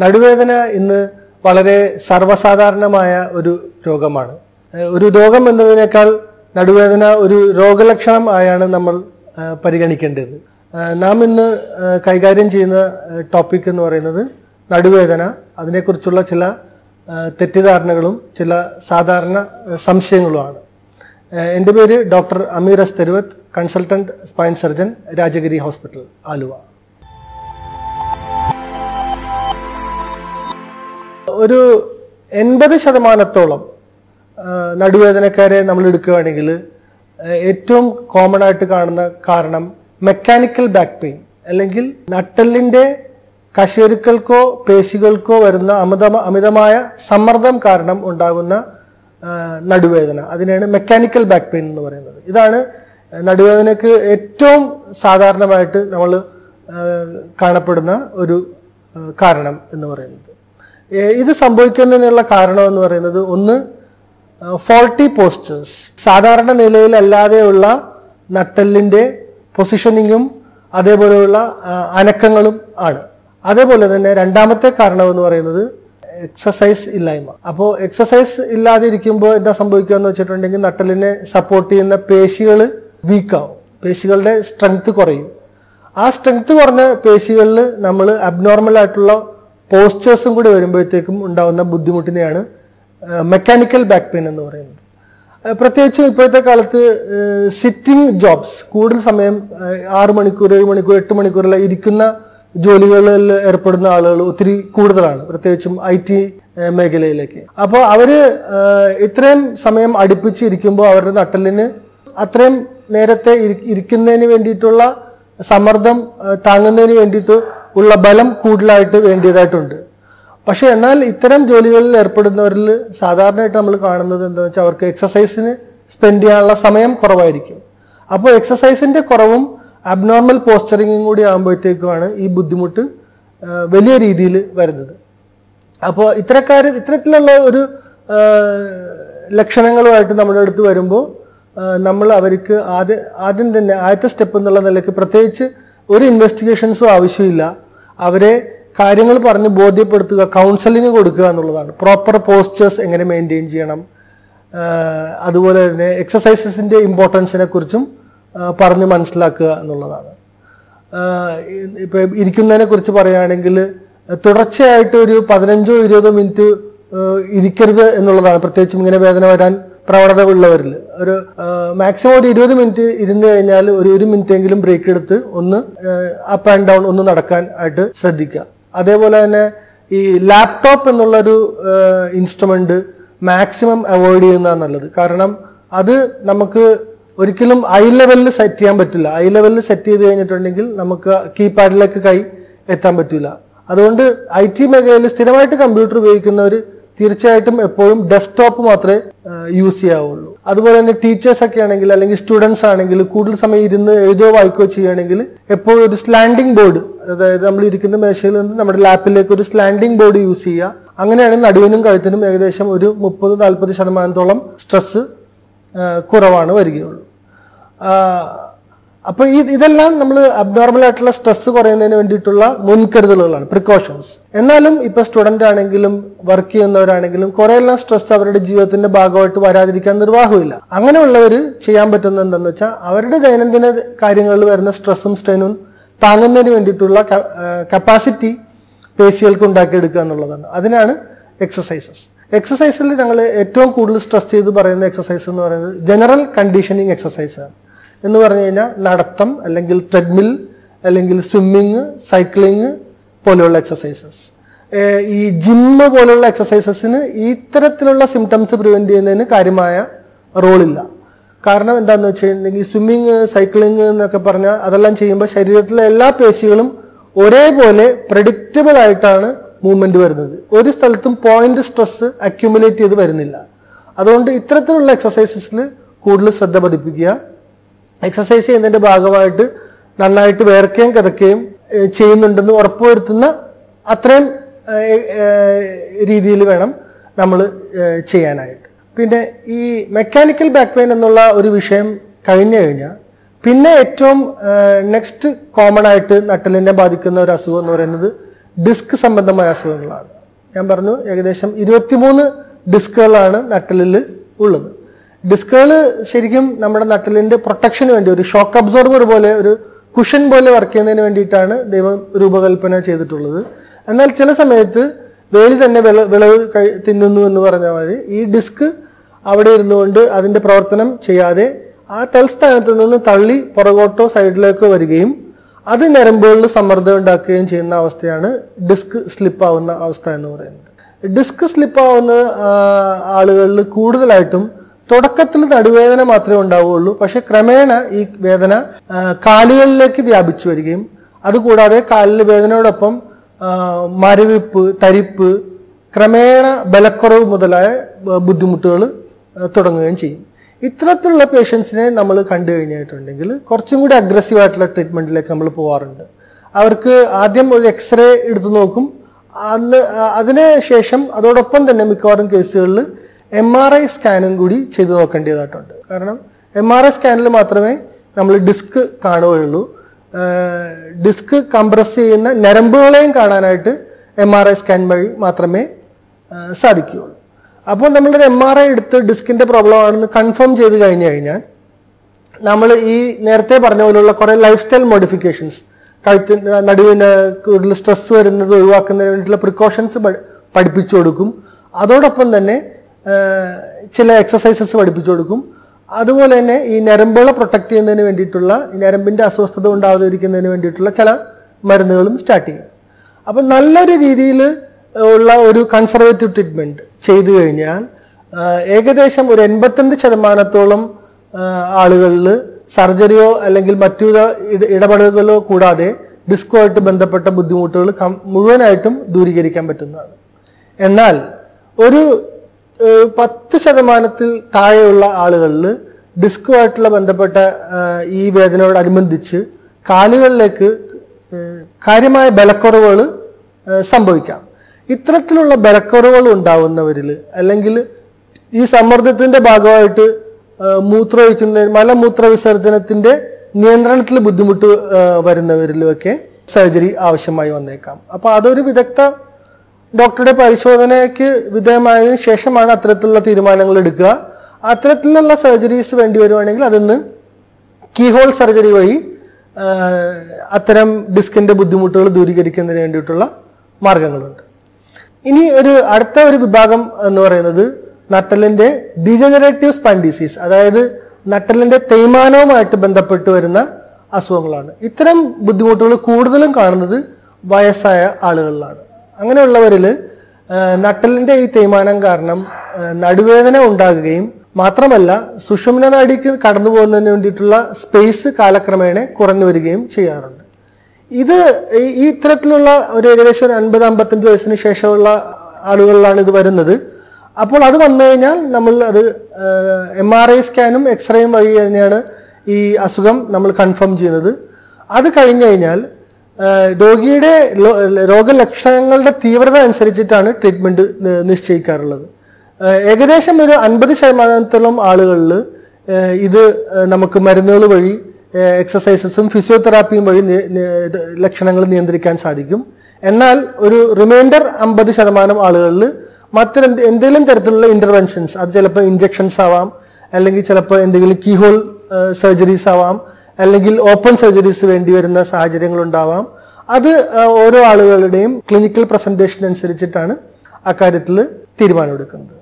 നടുവേദന ഇന്ന് വളരെ സർവ്വസാധാരണമായ ഒരു രോഗമാണ് ഏഹ് ഒരു രോഗം എന്നതിനേക്കാൾ നടുവേദന ഒരു രോഗലക്ഷണം ആയാണ് നമ്മൾ ഏഹ് പരിഗണിക്കേണ്ടത് ഏഹ് നാം ഇന്ന് ഏഹ് കൈകാര്യം ചെയ്യുന്ന ടോപ്പിക് എന്ന് പറയുന്നത് നടുവേദന അതിനെക്കുറിച്ചുള്ള ചില ഏഹ് തെറ്റിദ്ധാരണകളും ചില സാധാരണ ഏഹ് സംശയങ്ങളുമാണ് ഏഹ് എൻ്റെ പേര് doctor Ameer S Theruvath consultant spine surgeon Rajagiri hospital Aluva ഒരു എൺപത് ശതമാനത്തോളം ആ, നടുവേദനക്കാരെ നമ്മൾ എടുക്കുകയാണെങ്കിൽ ആ, ഏറ്റവും കോമൺ ആയിട്ട് കാണുന്ന കാരണം മെക്കാനിക്കൽ ബാക്ക് പെയിൻ അല്ലെങ്കിൽ നട്ടലിൻ്റെ കശേരുക്കൾക്കോ പേശികൾക്കോ വരുന്ന അമിത അമിതമായ സമ്മർദ്ദം കാരണം ഉണ്ടാകുന്ന ആ, നടുവേദന അതിനെയാണ് മെക്കാനിക്കൽ ബാക്ക് പെയിൻ എന്ന് പറയുന്നത് ഇതാണ് നടുവേദനയ്ക്ക് ഏറ്റവും സാധാരണമായിട്ട് നമ്മൾ കാണപ്പെടുന്ന ഒരു ആ, കാരണം എന്ന് പറയുന്നത് ഏ, ഇത് സംഭവിക്കുന്നതിനുള്ള കാരണം എന്ന് പറയുന്നത് ഒന്ന് ഫോൾട്ടി പോസ്റ്റേഴ്സ് സാധാരണ നിലയിലല്ലാതെയുള്ള നട്ടെല്ലിൻ്റെ പൊസിഷനിങ്ങും അതേപോലെയുള്ള ആ, അനക്കങ്ങളും ആണ് അതേപോലെ തന്നെ രണ്ടാമത്തെ കാരണം എന്ന് പറയുന്നത് എക്സസൈസ് ഇല്ലായ്മ അപ്പോൾ എക്സസൈസ് ഇല്ലാതെ ഇരിക്കുമ്പോൾ എന്താ സംഭവിക്കുക എന്ന് വെച്ചിട്ടുണ്ടെങ്കിൽ നട്ടലിനെ സപ്പോർട്ട് ചെയ്യുന്ന പേശികൾ വീക്കാവും പേശികളുടെ സ്ട്രെങ്ത് കുറയും ആ സ്ട്രെങ്ത് കുറഞ്ഞ പേശികളിൽ നമ്മൾ അബ്നോർമൽ ആയിട്ടുള്ള പോസ്റ്റേഴ്സും കൂടി വരുമ്പോഴത്തേക്കും ഉണ്ടാകുന്ന ബുദ്ധിമുട്ടിനെയാണ് മെക്കാനിക്കൽ ബാക്ക് പെയിൻ എന്ന് പറയുന്നത് ഏഹ് പ്രത്യേകിച്ച് ഇപ്പോഴത്തെ കാലത്ത് സിറ്റിംഗ് ജോബ്സ് കൂടുതൽ സമയം ഏഹ് ആറ് മണിക്കൂർ ഏഴ് മണിക്കൂർ എട്ട് മണിക്കൂറെല്ലാം ഇരിക്കുന്ന ജോലികളിൽ ഏർപ്പെടുന്ന ആളുകൾ ഒത്തിരി കൂടുതലാണ് പ്രത്യേകിച്ചും ഐ ടി മേഖലയിലേക്ക് അപ്പോൾ അവര് ഏഹ് ഇത്രയും സമയം അടുപ്പിച്ച് ഇരിക്കുമ്പോൾ അവരുടെ നട്ടലിന് അത്രയും നേരത്തെ ഇരി- ഇരിക്കുന്നതിന് വേണ്ടിയിട്ടുള്ള സമ്മർദ്ദം ഏഹ് താങ്ങുന്നതിന് വേണ്ടിയിട്ട് ഉള്ള ബലം കൂടുതലായിട്ട് വേണ്ടിയതായിട്ടുണ്ട് പക്ഷെ എന്നാൽ ഇത്തരം ജോലികളിൽ ഏർപ്പെടുന്നവരിൽ സാധാരണയായിട്ട് നമ്മൾ കാണുന്നത് എന്താണെന്ന് വെച്ചാൽ അവർക്ക് എക്സസൈസിന് സ്പെൻഡ് ചെയ്യാനുള്ള സമയം കുറവായിരിക്കും അപ്പോൾ എക്സസൈസിന്റെ കുറവും അബ്നോർമൽ പോസ്റ്ററിങ്ങും കൂടി ആകുമ്പോഴത്തേക്കുമാണ് ഈ ബുദ്ധിമുട്ട് ആ, വലിയ രീതിയിൽ വരുന്നത് അപ്പോൾ ഇത്തരക്കാർ ഇത്തരത്തിലുള്ള ഒരു ആ, ലക്ഷണങ്ങളുമായിട്ട് നമ്മുടെ അടുത്ത് വരുമ്പോൾ ആ, നമ്മൾ അവർക്ക് ആദ്യ ആദ്യം തന്നെ ആദ്യത്തെ സ്റ്റെപ്പ് എന്നുള്ള നിലയ്ക്ക് പ്രത്യേകിച്ച് ഒരു ഇൻവെസ്റ്റിഗേഷൻസും ആവശ്യമില്ല അവരെ കാര്യങ്ങൾ പറഞ്ഞ് ബോധ്യപ്പെടുത്തുക കൗൺസിലിംഗ് കൊടുക്കുക എന്നുള്ളതാണ് പ്രോപ്പർ പോസ്റ്റേഴ്സ് എങ്ങനെ മെയിൻറ്റെയിൻ ചെയ്യണം ആ, അതുപോലെ തന്നെ എക്സസൈസസിൻ്റെ ഇമ്പോർട്ടൻസിനെ കുറിച്ചും ആ, പറഞ്ഞ് മനസ്സിലാക്കുക എന്നുള്ളതാണ് ഇപ്പം ഇരിക്കുന്നതിനെ കുറിച്ച് പറയുകയാണെങ്കിൽ തുടർച്ചയായിട്ട് ഒരു പതിനഞ്ചോ ഇരുപതോ മിനിറ്റ് ഇരിക്കരുത് എന്നുള്ളതാണ് പ്രത്യേകിച്ചും ഇങ്ങനെ വേദന വരാൻ പ്രവണത ഉള്ളവരിൽ ഒരു മാക്സിമം ഒരു ഇരുപത് മിനിറ്റ് ഇരുന്ന് കഴിഞ്ഞാൽ ഒരു ഒരു മിനിറ്റ് എങ്കിലും ബ്രേക്ക് എടുത്ത് ഒന്ന് അപ്പ് ആൻഡ് ഡൗൺ ഒന്ന് നടക്കാൻ ആയിട്ട് ശ്രദ്ധിക്കുക അതേപോലെ തന്നെ ഈ ലാപ്ടോപ്പ് എന്നുള്ളൊരു ഇൻസ്ട്രുമെന്റ് മാക്സിമം അവോയ്ഡ് ചെയ്യുന്നതാണ് നല്ലത് കാരണം അത് നമുക്ക് ഒരിക്കലും ഐ ലെവലിൽ സെറ്റ് ചെയ്യാൻ പറ്റില്ല ഐ ലെവലിൽ സെറ്റ് ചെയ്ത് കഴിഞ്ഞിട്ടുണ്ടെങ്കിൽ നമുക്ക് കീപാഡിലേക്ക് കൈ എത്താൻ പറ്റില്ല അതുകൊണ്ട് ഐ ടി മേഖലയിൽ സ്ഥിരമായിട്ട് കമ്പ്യൂട്ടർ ഉപയോഗിക്കുന്നവർ തീർച്ചയായിട്ടും എപ്പോഴും ഡെസ്ക്ടോപ്പ് മാത്രമേ യൂസ് ചെയ്യാവുള്ളൂ അതുപോലെ തന്നെ ടീച്ചേഴ്സ് ഒക്കെ ആണെങ്കിൽ അല്ലെങ്കിൽ സ്റ്റുഡൻസ് ആണെങ്കിൽ കൂടുതൽ സമയം ഇരുന്ന് എഴുതുകയോ വായിക്കുകയോ ചെയ്യുകയാണെങ്കിൽ എപ്പോഴും ഒരു സ്ലാൻഡിംഗ് ബോർഡ് അതായത് നമ്മൾ ഇരിക്കുന്ന മേശയിൽ നിന്ന് നമ്മുടെ ലാപ്പിലേക്ക് ഒരു സ്ലാൻഡിംഗ് ബോർഡ് യൂസ് ചെയ്യുക അങ്ങനെയാണ് നടുവിനും കഴുത്തിനും ഏകദേശം ഒരു മുപ്പത് നാൽപ്പത് ശതമാനത്തോളം സ്ട്രെസ് കുറവാണ് വരികയുള്ളൂ അപ്പോൾ ഈ ഇതെല്ലാം നമ്മൾ അബ്നോർമൽ ആയിട്ടുള്ള സ്ട്രെസ് കുറയുന്നതിന് വേണ്ടിയിട്ടുള്ള മുൻകരുതലുകളാണ് പ്രിക്കോഷൻസ് എന്നാലും ഇപ്പോൾ സ്റ്റുഡൻ്റ് ആണെങ്കിലും വർക്ക് ചെയ്യുന്നവരാണെങ്കിലും കുറേയെല്ലാം സ്ട്രെസ് അവരുടെ ജീവിതത്തിന്റെ ഭാഗമായിട്ട് വരാതിരിക്കാൻ നിർവാഹമില്ല അങ്ങനെയുള്ളവർ ചെയ്യാൻ പറ്റുന്നത് എന്താണെന്ന് വെച്ചാൽ അവരുടെ ദൈനംദിന കാര്യങ്ങളിൽ വരുന്ന സ്ട്രെസ്സും സ്ട്രെയിനും താങ്ങുന്നതിന് വേണ്ടിയിട്ടുള്ള കപ്പാസിറ്റി പേശികൾക്ക് ഉണ്ടാക്കിയെടുക്കുക എന്നുള്ളതാണ് അതിനാണ് എക്സസൈസസ് എക്സസൈസിൽ ഞങ്ങൾ ഏറ്റവും കൂടുതൽ സ്ട്രെസ് ചെയ്ത് പറയുന്ന എക്സസൈസ് എന്ന് പറയുന്നത് ജനറൽ കണ്ടീഷനിങ് എക്സസൈസ് ആണ് എന്ന് പറഞ്ഞു കഴിഞ്ഞാൽ നടത്തം അല്ലെങ്കിൽ ട്രെഡ്മിൽ അല്ലെങ്കിൽ സ്വിമ്മിങ് സൈക്ലിങ് പോലെയുള്ള എക്സസൈസസ് ഈ ജിമ്മ് പോലുള്ള എക്സസൈസസിന് ഇത്തരത്തിലുള്ള സിംറ്റംസ് പ്രിവെന്റ് ചെയ്യുന്നതിന് കാര്യമായ റോളില്ല കാരണം എന്താണെന്ന് വെച്ച് കഴിഞ്ഞിട്ടുണ്ടെങ്കിൽ സ്വിമ്മിങ് സൈക്ലിങ് എന്നൊക്കെ പറഞ്ഞാൽ അതെല്ലാം ചെയ്യുമ്പോൾ ശരീരത്തിലെ എല്ലാ പേശികളും ഒരേപോലെ പ്രഡിക്റ്റബിൾ ആയിട്ടാണ് മൂവ്മെന്റ് വരുന്നത് ഒരു സ്ഥലത്തും പോയിന്റ് സ്ട്രെസ് അക്യുമുലേറ്റ് ചെയ്ത് വരുന്നില്ല അതുകൊണ്ട് ഇത്തരത്തിലുള്ള എക്സസൈസസിൽ കൂടുതൽ ശ്രദ്ധ പതിപ്പിക്കുക എക്സസൈസ് ചെയ്യുന്നതിന്റെ ഭാഗമായിട്ട് നന്നായിട്ട് വേർക്കുകയും കിതക്കുകയും ഏഹ്, ചെയ്യുന്നുണ്ടെന്ന് ഉറപ്പുവരുത്തുന്ന അത്രയും രീതിയിൽ വേണം നമ്മൾ ചെയ്യാനായിട്ട് പിന്നെ ഈ മെക്കാനിക്കൽ ബാക്ക് പെയിൻ എന്നുള്ള ഒരു വിഷയം കഴിഞ്ഞു കഴിഞ്ഞാൽ പിന്നെ ഏറ്റവും നെക്സ്റ്റ് കോമൺ ആയിട്ട് നട്ടലിനെ ബാധിക്കുന്ന ഒരു അസുഖം എന്ന് പറയുന്നത് ഡിസ്ക് സംബന്ധമായ അസുഖങ്ങളാണ് ഞാൻ പറഞ്ഞു ഏകദേശം ഇരുപത്തിമൂന്ന് ഡിസ്കുകളാണ് നട്ടലിൽ ഉള്ളത് ഡിസ്കുകൾ ശരിക്കും നമ്മുടെ നട്ടലിന്റെ പ്രൊട്ടക്ഷന് വേണ്ടി ഒരു ഷോക്ക് അബ്സോർബർ പോലെ ഒരു കുഷൻ പോലെ വർക്ക് ചെയ്യുന്നതിന് വേണ്ടിയിട്ടാണ് ദൈവം രൂപകൽപ്പന ചെയ്തിട്ടുള്ളത് എന്നാൽ ചില സമയത്ത് വേലി തന്നെ വിള വിളവ് കഴി- തിന്നുന്നു എന്ന് പറഞ്ഞ മാതിരി ഈ ഡിസ്ക് അവിടെ ഇരുന്നുകൊണ്ട് അതിന്റെ പ്രവർത്തനം ചെയ്യാതെ ആ തൽസ്ഥാനത്ത് നിന്ന് തള്ളി പുറകോട്ടോ സൈഡിലേക്കോ വരികയും അത് ഞരമ്പുകളിൽ സമ്മർദ്ദം ഉണ്ടാക്കുകയും ചെയ്യുന്ന അവസ്ഥയാണ് ഡിസ്ക് സ്ലിപ്പ് ആവുന്ന അവസ്ഥ എന്ന് പറയുന്നത് ഡിസ്ക് സ്ലിപ്പ് ആവുന്ന ആ, ആളുകളിൽ കൂടുതലായിട്ടും തുടക്കത്തിൽ നടുവേദന മാത്രമേ ഉണ്ടാവുകയുള്ളൂ പക്ഷെ ക്രമേണ ഈ വേദന ആ, കാലുകളിലേക്ക് വ്യാപിച്ചു വരികയും അതുകൂടാതെ കാലിലെ വേദനയോടൊപ്പം ആ, മരവിപ്പ് തരിപ്പ് ക്രമേണ ബലക്കുറവ് മുതലായ ബുദ്ധിമുട്ടുകൾ തുടങ്ങുകയും ചെയ്യും ഇത്തരത്തിലുള്ള പേഷ്യൻസിനെ നമ്മൾ കണ്ടു കഴിഞ്ഞിട്ടുണ്ടെങ്കിൽ കുറച്ചും കൂടി അഗ്രസീവ് ആയിട്ടുള്ള ട്രീറ്റ്മെന്റിലേക്ക് നമ്മൾ പോവാറുണ്ട് അവർക്ക് ആദ്യം ഒരു എക്സ്റേ എടുത്തു നോക്കും അന്ന് അതിന് ശേഷം അതോടൊപ്പം തന്നെ മിക്കവാറും കേസുകളിൽ എം ആർ ഐ സ്കാനും കൂടി ചെയ്തു നോക്കേണ്ടതായിട്ടുണ്ട് കാരണം എം ആർ ഐ സ്കാനിൽ മാത്രമേ നമ്മൾ ഡിസ്ക് കാണുകയുള്ളൂ ഡിസ്ക് കംപ്രസ് ചെയ്യുന്ന ഞരമ്പുകളെയും കാണാനായിട്ട് എം ആർ ഐ സ്കാൻ വഴി മാത്രമേ ആ, സാധിക്കുകയുള്ളൂ അപ്പോൾ നമ്മളൊരു എം ആർ ഐ എടുത്ത് ഡിസ്കിന്റെ പ്രോബ്ലം ആണെന്ന് കൺഫേം ചെയ്ത് കഴിഞ്ഞു കഴിഞ്ഞാൽ നമ്മൾ ഈ നേരത്തെ പറഞ്ഞ പോലുള്ള കുറേ ലൈഫ് സ്റ്റൈൽ മോഡിഫിക്കേഷൻസ് കഴുത്തിന് നടുവിന് കൂടുതൽ സ്ട്രെസ് വരുന്നത് ഒഴിവാക്കുന്നതിന് വേണ്ടിയിട്ടുള്ള പ്രിക്കോഷൻസ് പഠിപ്പിച്ചു കൊടുക്കും അതോടൊപ്പം തന്നെ ആ, ചില എക്സസൈസസ് പഠിപ്പിച്ചു കൊടുക്കും അതുപോലെ തന്നെ ഈ ഞരമ്പുകളെ പ്രൊട്ടക്ട് ചെയ്യുന്നതിന് വേണ്ടിയിട്ടുള്ള ഈ ഞരമ്പിന്റെ അസ്വസ്ഥത ഉണ്ടാകാതിരിക്കുന്നതിന് വേണ്ടിയിട്ടുള്ള ചില മരുന്നുകളും സ്റ്റാർട്ട് ചെയ്യും അപ്പം നല്ലൊരു രീതിയിൽ ഉള്ള ഒരു കൺസർവേറ്റീവ് ട്രീറ്റ്മെന്റ് ചെയ്തു കഴിഞ്ഞാൽ ആ, ഏകദേശം ഒരു എൺപത്തഞ്ച് ശതമാനത്തോളം ആളുകളിൽ സർജറിയോ അല്ലെങ്കിൽ മറ്റു വിധ- ഇട- ഇടപെടലുകളോ കൂടാതെ ഡിസ്കുമായിട്ട് ബന്ധപ്പെട്ട ബുദ്ധിമുട്ടുകൾ കം- മുഴുവനായിട്ടും ദൂരീകരിക്കാൻ പറ്റുന്നതാണ് എന്നാൽ ഒരു ഏഹ്, പത്ത് ശതമാനത്തിൽ താഴെയുള്ള ആളുകളിൽ ഡിസ്കുമായിട്ടുള്ള ബന്ധപ്പെട്ട ആ, ഈ വേദനയോടനുബന്ധിച്ച് കാലുകളിലേക്ക് ഏഹ്, കാര്യമായ ബലക്കുറവുകൾ ഏഹ്, സംഭവിക്കാം ഇത്തരത്തിലുള്ള ബലക്കുറവുകൾ ഉണ്ടാവുന്നവരിൽ അല്ലെങ്കിൽ ഈ സമ്മർദ്ദത്തിന്റെ ഭാഗമായിട്ട് ഏഹ്, മൂത്രമൊഴിക്കുന്ന മലമൂത്ര വിസർജനത്തിന്റെ നിയന്ത്രണത്തിൽ ബുദ്ധിമുട്ട് ഏഹ്, വരുന്നവരിലുമൊക്കെ സർജറി ആവശ്യമായി വന്നേക്കാം അപ്പൊ അതൊരു വിദഗ്ധ ഡോക്ടറുടെ പരിശോധനയ്ക്ക് വിധേയമായതിനു ശേഷമാണ് അത്തരത്തിലുള്ള തീരുമാനങ്ങൾ എടുക്കുക അത്തരത്തിലുള്ള സർജറീസ് വേണ്ടി വരുവാണെങ്കിൽ അതിന്ന് കീഹോൾ സർജറി വഴി ആ, അത്തരം ഡിസ്കിന്റെ ബുദ്ധിമുട്ടുകൾ ദൂരീകരിക്കുന്നതിന് വേണ്ടിയിട്ടുള്ള മാർഗങ്ങളുണ്ട് ഇനി ഒരു അടുത്ത ഒരു വിഭാഗം എന്ന് പറയുന്നത് നട്ടലിന്റെ ഡീജനറേറ്റീവ് സ്പൈൻ ഡിസീസ് അതായത് നട്ടലിന്റെ തേയ്മാനവുമായിട്ട് ബന്ധപ്പെട്ട് വരുന്ന അസുഖങ്ങളാണ് ഇത്തരം ബുദ്ധിമുട്ടുകൾ കൂടുതലും കാണുന്നത് വയസ്സായ ആളുകളിലാണ് അങ്ങനെയുള്ളവരിൽ നട്ടലിന്റെ ഈ തേയ്മാനം കാരണം ആ, നടുവേദന ഉണ്ടാകുകയും മാത്രമല്ല സുഷുമ്ന നാടിക്ക് കടന്നു പോകുന്നതിന് വേണ്ടിയിട്ടുള്ള സ്പേസ് കാലക്രമേണ കുറഞ്ഞു വരികയും ചെയ്യാറുണ്ട് ഇത് ഈ- ഈ ഇത്തരത്തിലുള്ള ഒരു ഏകദേശം ഒരു അൻപത് അമ്പത്തഞ്ച് വയസ്സിന് ശേഷമുള്ള ആളുകളിലാണ് ഇത് വരുന്നത് അപ്പോൾ അത് വന്നു കഴിഞ്ഞാൽ നമ്മൾ അത് എം ആർ ഐ സ്കാനും എക്സ്റേയും വഴി തന്നെയാണ് ഈ അസുഖം നമ്മൾ കൺഫേം ചെയ്യുന്നത് അത് കഴിഞ്ഞു കഴിഞ്ഞാൽ ആ, രോഗിയുടെ ലോ- രോഗലക്ഷണങ്ങളുടെ തീവ്രത അനുസരിച്ചിട്ടാണ് ട്രീറ്റ്മെന്റ് നിശ്ചയിക്കാറുള്ളത് ആ, ഏകദേശം ഒരു അൻപത് ശതമാനത്തോളം ആളുകളിൽ ഇത് ആ, നമുക്ക് മരുന്നുകൾ വഴി എക്സസൈസസും ഫിസിയോതെറാപ്പിയും വഴി നി- നി- ഇത് ലക്ഷണങ്ങൾ നിയന്ത്രിക്കാൻ സാധിക്കും എന്നാൽ ഒരു റിമൈൻഡർ അമ്പത് ശതമാനം ആളുകളിൽ മറ്റെന്ത് എന്തെങ്കിലും തരത്തിലുള്ള ഇന്റർവെൻഷൻസ് അത് ചിലപ്പോൾ ഇഞ്ചെക്ഷൻസ് ആവാം അല്ലെങ്കിൽ ചിലപ്പോൾ എന്തെങ്കിലും കീഹോൾ സർജറീസ് ആവാം അല്ലെങ്കിൽ ഓപ്പൺ സർജറീസ് വേണ്ടി വരുന്ന സാഹചര്യങ്ങൾ ഉണ്ടാവാം അത് ആ, ഓരോ ആളുകളുടെയും ക്ലിനിക്കൽ പ്രസന്റേഷൻ അനുസരിച്ചിട്ടാണ് അക്കാര്യത്തിൽ തീരുമാനമെടുക്കുന്നത്